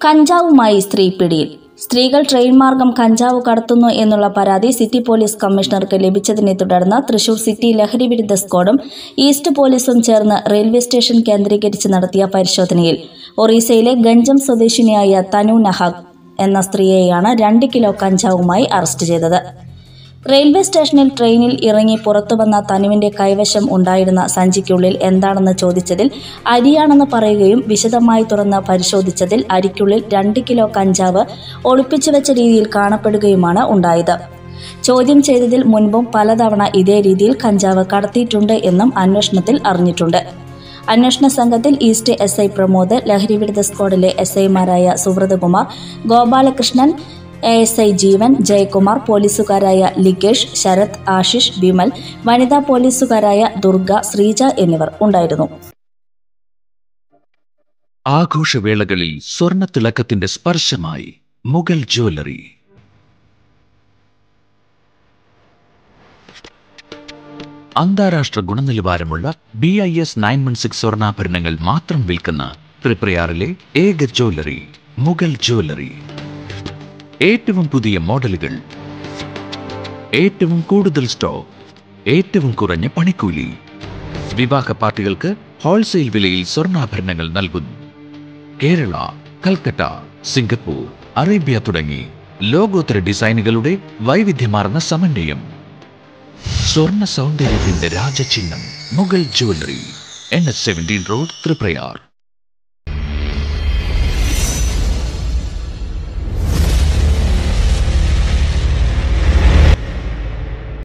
കഞ്ചാവുമായി സ്ത്രീ പിടിയിൽ സ്ത്രീകൾ ട്രെയിൻ മാർഗം കഞ്ചാവ് കടത്തുന്നു എന്നുള്ള പരാതി സിറ്റി പോലീസ് കമ്മീഷണർക്ക് ലഭിച്ചതിനെ തുടർന്ന് തൃശൂർ സിറ്റി ലഹരി വിരുദ്ധ സ്ക്വാഡും ഈസ്റ്റ് പോലീസും ചേർന്ന് റെയിൽവേ സ്റ്റേഷൻ കേന്ദ്രീകരിച്ച് നടത്തിയ പരിശോധനയിൽ ഒറീസയിലെ ഗഞ്ചം സ്വദേശിനിയായ തനു നഹാഗ് എന്ന സ്ത്രീയെയാണ് രണ്ട് കിലോ കഞ്ചാവുമായി അറസ്റ്റ് ചെയ്തത് റെയിൽവേ സ്റ്റേഷനിൽ ട്രെയിനിൽ ഇറങ്ങി പുറത്തുവന്ന തനുവിന്റെ കൈവശം ഉണ്ടായിരുന്ന സഞ്ചിക്കുള്ളിൽ എന്താണെന്ന് ചോദിച്ചതിൽ അരിയാണെന്ന് പറയുകയും വിശദമായി തുറന്ന് പരിശോധിച്ചതിൽ അരിക്കുള്ളിൽ രണ്ട് കിലോ കഞ്ചാവ് ഒളിപ്പിച്ചു വെച്ച രീതിയിൽ കാണപ്പെടുകയുമാണ് ഉണ്ടായത് ചോദ്യം ചെയ്തതിൽ മുൻപും പലതവണ ഇതേ രീതിയിൽ കഞ്ചാവ് കടത്തിയിട്ടുണ്ട് എന്നും അന്വേഷണത്തിൽ അറിഞ്ഞിട്ടുണ്ട് അന്വേഷണ സംഘത്തിൽ ഈസ്റ്റ് എസ് ഐ പ്രമോദ് ലഹരിവിരുദ്ധ സ്ക്വാഡിലെ എസ് ഐമാരായ Subrathakumar Gopalakrishnan A S I Jeevan Jayakumar പോലീസുകാരായ ലികേഷ് ശരത് ആശിഷ് വിമൽ വനിതാ പോലീസുകാരായ ദുർഗ ശ്രീജ എന്നിവർ ഉണ്ടായിരുന്നു ആഘോഷവേളകളിൽ സ്വർണ്ണത്തിളക്കത്തിന്റെ സ്പർശമായി മുഗൾ ജ്വല്ലറി അന്താരാഷ്ട്ര ഗുണനിലവാരമുള്ള B I S nine one six സ്വർണ്ണാഭരണങ്ങൾ മാത്രം വിൽക്കുന്ന ത്രിപ്രയാറിലെ ഏക ജ്വല്ലറി മുഗൾ ജ്വല്ലറി ഏറ്റവും പുതിയ മോഡലുകൾ ഏറ്റവും കൂടുതൽ സ്റ്റോക്ക് ഏറ്റവും കുറഞ്ഞ പണിക്കൂലി വിവാഹ പാർട്ടികൾക്ക് ഹോൾസെയിൽ വിലയിൽ സ്വർണ്ണാഭരണങ്ങൾ നൽകുന്നു കേരള കൽക്കട്ട സിംഗപ്പൂർ അറേബ്യ തുടങ്ങി ലോകോത്തര ഡിസൈനുകളുടെ വൈവിധ്യമാർന്ന സമന്വയം സ്വർണ്ണ സൗന്ദര്യത്തിന്റെ രാജചിഹ്നം Mughal jewellery N S seventeen road Triprayar